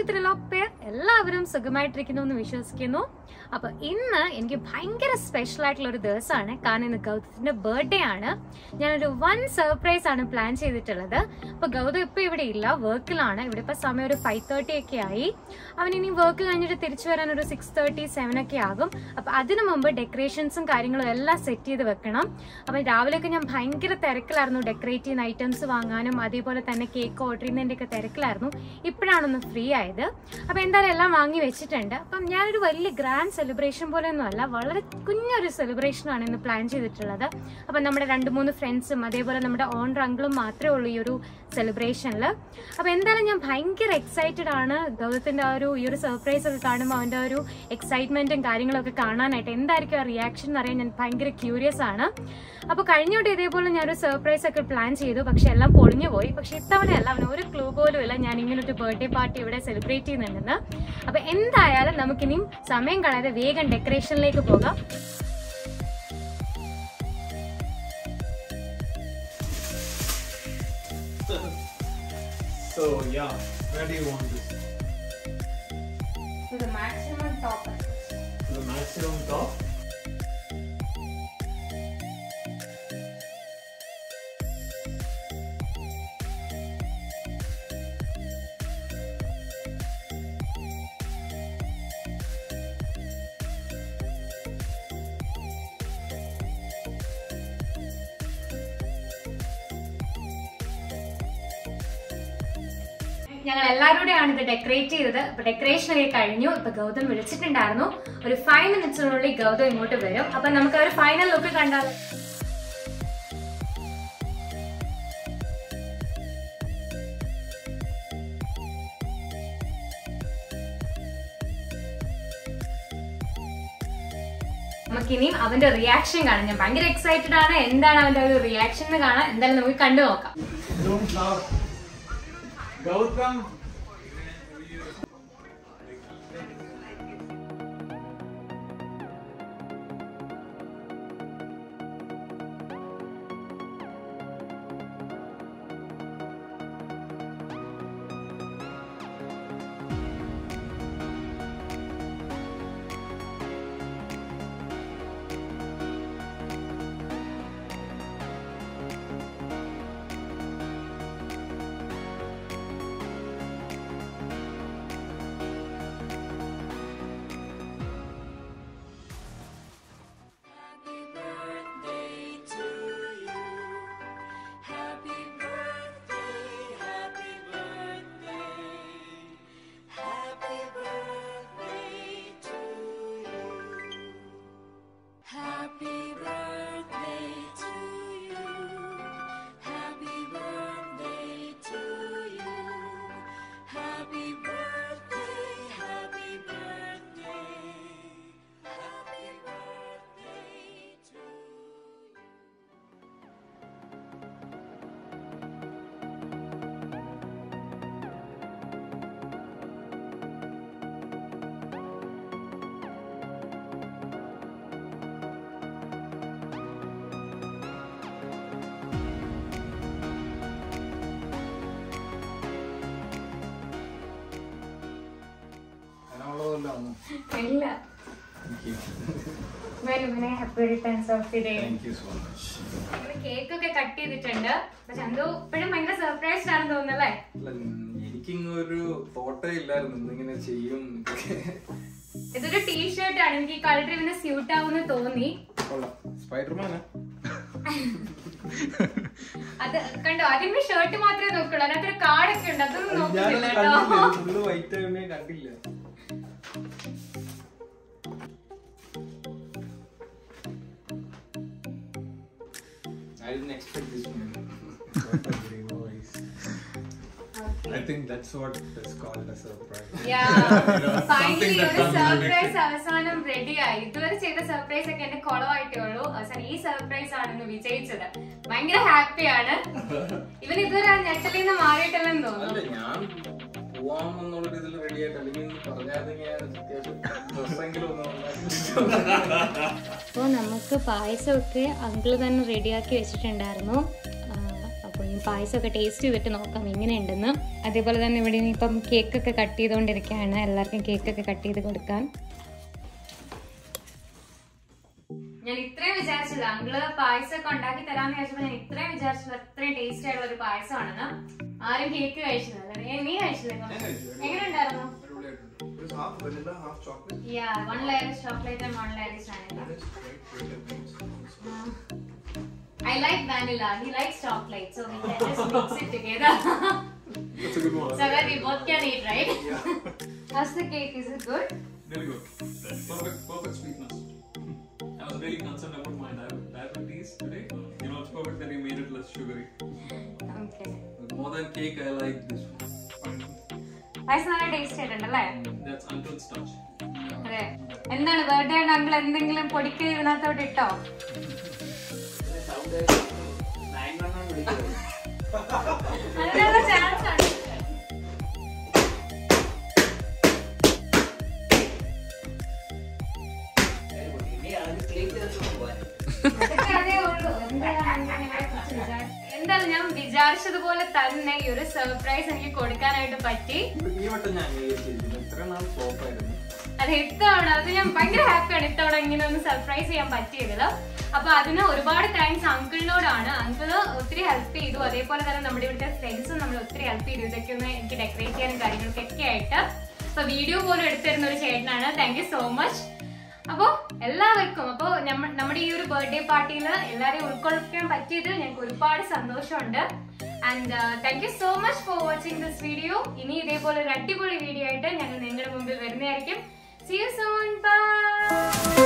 ത്രിലോപ്പെ എല്ലാവരും സുഖമായിട്ടിരിക്കുന്നു എന്ന് വിശ്വസിക്കുന്നു അപ്പൊ ഇന്ന് എനിക്ക് ഭയങ്കര സ്പെഷ്യൽ ആയിട്ടുള്ള ഒരു ദിവസമാണ് കാരണം ഇന്ന് ഗൗതത്തിന്റെ ബർത്ത്ഡേ ആണ് ഞാനൊരു വൺ സർപ്രൈസ് ആണ് പ്ലാൻ ചെയ്തിട്ടുള്ളത് അപ്പൊ ഗൗതം ഇപ്പൊ ഇവിടെ ഇല്ല വർക്കിലാണ് ഇവിടെ ഇപ്പൊ സമയം ഒരു ഫൈവ് തേർട്ടി ഒക്കെ ആയി അവൻ ഇനി വർക്ക് കഴിഞ്ഞിട്ട് തിരിച്ചു വരാൻ ഒരു സിക്സ് തേർട്ടി സെവൻ ഒക്കെ ആകും അപ്പൊ അതിനു മുമ്പ് ഡെക്കറേഷൻസും കാര്യങ്ങളും എല്ലാം സെറ്റ് ചെയ്ത് വെക്കണം അപ്പൊ രാവിലെയൊക്കെ ഞാൻ ഭയങ്കര തിരക്കിലായിരുന്നു ഡെക്കറേറ്റ് ചെയ്യുന്ന ഐറ്റംസ് വാങ്ങാനും അതേപോലെ തന്നെ കേക്ക് ഓർഡർ ചെയ്യുന്നതിന്റെ ഒക്കെ തിരക്കിലായിരുന്നു ഇപ്പോഴാണൊന്ന് ഫ്രീ ആയത് അപ്പൊ എന്തായാലും എല്ലാം വാങ്ങി വെച്ചിട്ടുണ്ട് അപ്പം ഞാനൊരു വലിയ ഗ്രാൻഡ് സെലിബ്രേഷൻ പോലെ ഒന്നും അല്ല വളരെ കുഞ്ഞൊരു സെലിബ്രേഷൻ ആണ് ഇന്ന് പ്ലാൻ ചെയ്തിട്ടുള്ളത് അപ്പം നമ്മുടെ രണ്ട് മൂന്ന് ഫ്രണ്ട്സും അതേപോലെ നമ്മുടെ ഓണർ അങ്കിളും മാത്രമേ ഉള്ളൂ ഈ ഒരു സെലിബ്രേഷനിൽ അപ്പോൾ എന്തായാലും ഞാൻ ഭയങ്കര എക്സൈറ്റഡ് ആണ് ഗൗതത്തിന്റെ ആ ഒരു ഈ ഒരു സർപ്രൈസ് ഒക്കെ കാണുമ്പോൾ അവന്റെ ആ ഒരു എക്സൈറ്റ്മെന്റും കാര്യങ്ങളൊക്കെ കാണാനായിട്ട് എന്തായിരിക്കും ആ റിയാക്ഷൻ എന്ന് അറിയാൻ ഞാൻ ഭയങ്കര ക്യൂരിയസ് ആണ് അപ്പോൾ കഴിഞ്ഞോട്ട് ഇതേപോലെ ഞാനൊരു സർപ്രൈസ് ഒക്കെ പ്ലാൻ ചെയ്തു പക്ഷെ എല്ലാം പൊളിഞ്ഞു പോയി പക്ഷെ ഇത്തവണയല്ല അവന് ഒരു ക്ലൂ പോലും ഇല്ല ഞാൻ ഇങ്ങനെ ഒരു ബർത്ത്ഡേ പാർട്ടി ഇവിടെ സെലിബ്രേറ്റ് ചെയ്യുന്നുണ്ടെന്ന് അപ്പൊ എന്തായാലും നമുക്കിനിയും സമയം കളയാതെ വേഗം ഡെക്കറേഷനിലേക്ക് പോകാം So yeah, where do you want this? Maximum top To the maximum top? ഞങ്ങൾ എല്ലാവരുടെയാണ് ഇത് ഡെക്കറേറ്റ് ചെയ്തത് അപ്പൊ ഡെക്കറേഷൻ ഒക്കെ കഴിഞ്ഞു ഇപ്പൊ ഗൗതം വിളിച്ചിട്ടുണ്ടായിരുന്നു ഒരു ഫൈവ് മിനിറ്റ്സിനുള്ളിൽ ഗൗതം ഇങ്ങോട്ട് വരും അപ്പൊ നമുക്ക് ആ ഒരു ഫൈനൽ ലുക്ക് കണ്ടാൽ നമുക്കിനിയും അവന്റെ റിയാക്ഷൻ കാണാം ഞാൻ ഭയങ്കര എക്സൈറ്റഡ് ആണ് എന്താണ് അവന്റെ ഒരു റിയാക്ഷൻ എന്ന് കാണാൻ എന്തായാലും നമുക്ക് കണ്ടു നോക്കാം Don't laugh. Gautam. Happy birthday to you. Happy birthday, happy birthday. Happy birthday to you. Happy birthday to you. Happy birthday to you. Happy birthday, happy birthday. Happy birthday to you. അതിനുള്ളതല്ല ഒന്ന്. ഇല്ല Thank you. വെലുവിനെ happy returns of the day Thank you so much. Cake ഒക്കെ cut ചെയ്തിട്ടുണ്ട് പക്ഷെ എന്തോ ഇപ്പോഴും ഭയങ്കര surprised ആണെന്ന് തോന്നുന്നല്ലേ അല്ല, എനിക്കിങ്ങൊരു തോട്ടേ ഇല്ലായിരുന്നു ഇന്നിങ്ങനെ ചെയ്യും എന്നൊക്കെ. ഇതൊരു ടീഷർട്ട് ആണ് എനിക്ക് ഈ കളർ ഇവന് സ്യൂട്ട് ആവുമെന്ന് തോന്നി കൊള്ളാം സ്പൈഡർമാനാ അത് കണ്ടോ ആദ്യമേ ഷർട്ട് മാത്രമേ നോക്കുള്ളൂ അതിനകത്തൊരു കാർഡൊക്കെ ഉണ്ട് അതൊന്നും നോക്കുന്നില്ല ഞാനത് കേട്ടോ കണ്ടില്ല ഫുള്ള് വൈറ്റ് ആയതുകൊണ്ട് ഞാൻ കണ്ടില്ല I didn't expect this one. I think that's what is called a surprise. Finally that ഒരു comes സർപ്രൈസ് അവസാനം റെഡിയായി ഇതുവരെ ചെയ്ത സർപ്രൈസ് ഒക്കെ എന്റെ കുളമായിട്ടേ ഉള്ളൂ അവസാനം ഈ സർപ്രൈസ് ആണ് ഇന്ന് വിജയിച്ചത് ഭയങ്കര ഹാപ്പിയാണ് ഇവൻ ഇതുവരെ ആ ഞെട്ടലിൽ നിന്ന് മാറിയിട്ടില്ലെന്ന് അല്ല തോന്നുന്നു ഞാൻ പോവാമെന്നുള്ള ഇതിൽ റെഡി ആയിട്ട് അല്ലെങ്കിൽ പറഞ്ഞായിരുന്നെങ്കിൽ ഞാൻ അത്യാവശ്യം ഡ്രസ്സെങ്കിലും ഒന്ന് അപ്പോൾ നമുക്ക് പായസമൊക്കെ അങ്കിള് തന്നെ റെഡിയാക്കി വെച്ചിട്ടുണ്ടായിരുന്നു അപ്പോൾ അപ്പോൾ ഈ പായസമൊക്കെ ടേസ്റ്റ് ചെയ്തിട്ട് നോക്കാം എങ്ങനെയുണ്ടെന്ന് അതേപോലെ തന്നെ ഇവിടെ ഇനിയിപ്പം കേക്കൊക്കെ കട്ട് ചെയ്തുകൊണ്ടിരിക്കുകയാണ് എല്ലാവർക്കും കേക്കൊക്കെ കട്ട് ചെയ്ത് കൊടുക്കാൻ ഞാൻ ഇത്രയും വിചാരിച്ചില്ല അങ്കിള് പായസമൊക്കെ ഉണ്ടാക്കി തരാന്ന് വിചാരിച്ചപ്പോ ഞാൻ ഇത്രയും വിചാരിച്ചില്ല അത്രയും ടേസ്റ്റി ആയിട്ടുള്ള ഒരു പായസമാണെന്ന് ആരും കേക്ക് കഴിച്ചില്ല നീ കഴിച്ചില്ലേ എങ്ങനെ ഉണ്ടായിരുന്നു It is half vanilla, half chocolate. Yeah, one layer is chocolate and one layer is vanilla. That is great, great amazing. I like vanilla. He likes chocolate, so we can just mix it together. That's a good one. so that we both can eat, right? Yeah. How's the cake? Is it good? Very good. Perfect, perfect sweetness. I was very concerned about my diab- diabetes today. You know, it's perfect that you made it less sugary. Okay. More than cake, I like this one. പായസം നല്ല taste ആയിട്ടുണ്ടല്ലേ That's uncle's touch. അതെ എന്താണ് birthday ആണ് uncle എന്തെങ്കിലും പൊടിക്ക് ഇതിനകത്തോട്ട് ഇട്ടോ അതിനുള്ള chance ഉണ്ട് അതൊക്കെ അതേ ഉള്ളൂ. എന്താണ് അങ്ങനെ കുറിച്ച് വിചാരി- എന്തായാലും ഞാൻ വിചാരിച്ചതുപോലെ തന്നെ ഈ ഒരു സർപ്രൈസ് എനിക്ക് കൊടുക്കാനായിട്ട് പറ്റി ഈ വട്ടം ഞാൻ അംഗീകരിച്ചിരിക്കുന്നു ഇത്ര നാൾ ഫ്ലോപ്പ് ആയിരുന്നു അത് ഇത്തവണ അത് ഞാൻ ഭയങ്കര ഹാപ്പിയാണ് ഇത്തവണ ഇങ്ങനെ ഒന്ന് സർപ്രൈസ് ചെയ്യാൻ പറ്റിയതിൽ അപ്പൊ അതിന് ഒരുപാട് താങ്ക്സ് അങ്കിളിനോടാണ് അങ്കിള് ഒത്തിരി ഹെൽപ്പ് ചെയ്തു അതേപോലെ തന്നെ നമ്മുടെ ഇവിടുത്തെ ഫ്രണ്ട്സും നമ്മൾ ഒത്തിരി ഹെൽപ്പ് ചെയ്തു ഇതൊക്കെ ഒന്ന് എനിക്ക് ഡെക്കറേറ്റ് ചെയ്യാനും കാര്യങ്ങൾക്കൊക്കെ ആയിട്ട് അപ്പൊ വീഡിയോ പോലും എടുത്തിരുന്ന ഒരു ചേട്ടനാണ് താങ്ക് യു സോ മച്ച് അപ്പോൾ എല്ലാവർക്കും അപ്പോൾ നമ്മുടെ ഈ ഒരു ബർത്ത്ഡേ പാർട്ടിയിൽ എല്ലാവരെയും ഉൾക്കൊള്ളിക്കാൻ പറ്റിയത് ഞങ്ങൾക്ക് ഒരുപാട് സന്തോഷമുണ്ട് and thank you so much for watching this video ഇനി ഇതേപോലെ ഒരു അടിപൊളി വീഡിയോ ആയിട്ട് ഞങ്ങൾ നിങ്ങളുടെ മുമ്പിൽ വരുന്നതായിരിക്കും സി യു സോൺ ബൈ